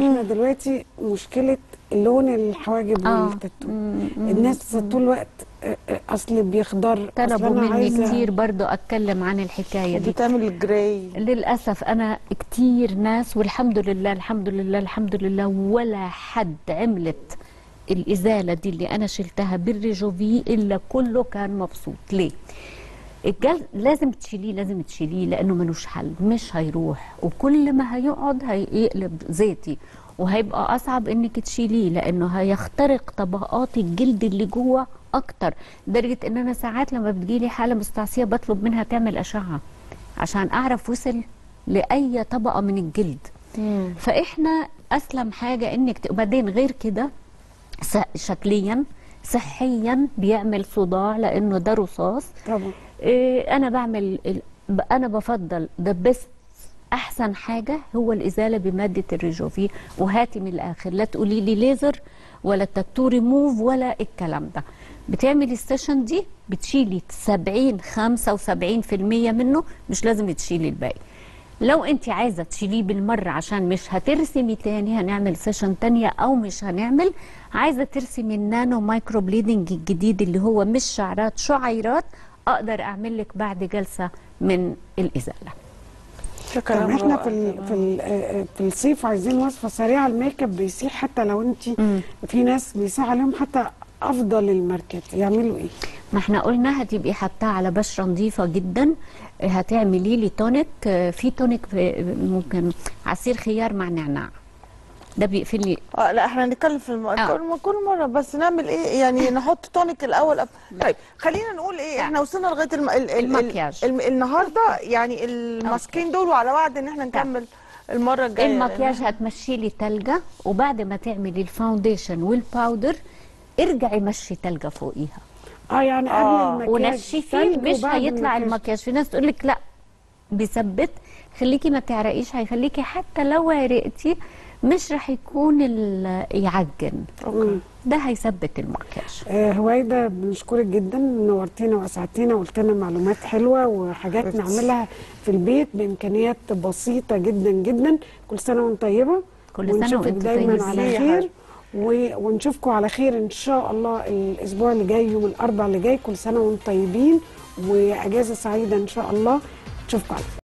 احنا دلوقتي مشكله لون الحواجب آه. والتاتو مم، مم، الناس طول الوقت آه، آه، اصل بيخضر أصل طلبوا أنا مني عايزة- كتير برضو اتكلم عن الحكايه دي بتعمل الجراي للاسف انا كتير ناس والحمد لله الحمد لله الحمد لله ولا حد عملت الازاله دي اللي انا شلتها بالريجوفي الا كله كان مبسوط ليه الجل لازم تشيليه لازم تشيليه لانه ملوش حل مش هيروح وكل ما هيقعد هيقلب زيتي وهيبقى اصعب انك تشيليه لانه هيخترق طبقات الجلد اللي جوه اكتر لدرجه ان انا ساعات لما بتجيلي حاله مستعصيه بطلب منها تعمل اشعه عشان اعرف وصل لاي طبقه من الجلد فاحنا اسلم حاجه انك ت- وبعدين غير كده س- شكليا صحيا بيعمل صداع لانه ده رصاص طبعا إيه انا بعمل ال- ب- انا بفضل ده بس احسن حاجه هو الازاله بماده الريجوفي وهاتي من الاخر لا تقولي لي ليزر ولا تاتو ريموف ولا الكلام ده بتعملي السيشن دي بتشيلي 70 75% منه مش لازم تشيلي الباقي لو انت عايزه تشيليه بالمره عشان مش هترسمي تاني هنعمل سيشن تانية او مش هنعمل عايزه ترسمي النانو مايكرو بليدنج الجديد اللي هو مش شعرات شعيرات اقدر اعمل لك بعد جلسه من الازاله شكرا طب احنا في ال في ال آه، في الصيف عايزين وصفه سريعه الميك اب بيسيح حتى لو انت في ناس بيسيح عليهم حتى افضل الماركات يعملوا ايه؟ ما احنا قلنا هتبقي حاطاه على بشره نظيفه جدا هتعملي لي تونيك آه، في تونيك في- ممكن عصير خيار مع نعناع ده بيقفل لي اه لا احنا هنتكلم في الم... آه. كل كل مره بس نعمل ايه يعني نحط تونيك الاول أب... طيب خلينا نقول ايه احنا وصلنا لغايه الم... ال... ال... المكياج. ال... النهارده يعني الماسكين دول وعلى وعد ان احنا نكمل المره الجايه المكياج هتمشي لي تلجة وبعد ما تعملي الفاونديشن والباودر ارجعي مشي تلجة فوقيها اه يعني قبل آه، المكياج ونشفيه تلج مش وبعد هيطلع المكياج في ناس تقول لك لا بيثبت خليكي ما تعرقيش هيخليكي حتى لو عرقتي مش رح يكون ال- يعجن مم. ده هيثبت المكياج آه هويدا بنشكرك جدا نورتينا واسعدتينا وقلت لنا معلومات حلوه وحاجات حبيبتي. نعملها في البيت بامكانيات بسيطه جدا جدا كل سنه وانت طيبه كل سنة ونشوفك وانتوا دايما طيبين. على يا خير حبيبتي. و... ونشوفكم على خير ان شاء الله الاسبوع اللي جاي يوم الاربعاء اللي جاي كل سنه وانتم طيبين واجازه سعيده ان شاء الله نشوفكم على خير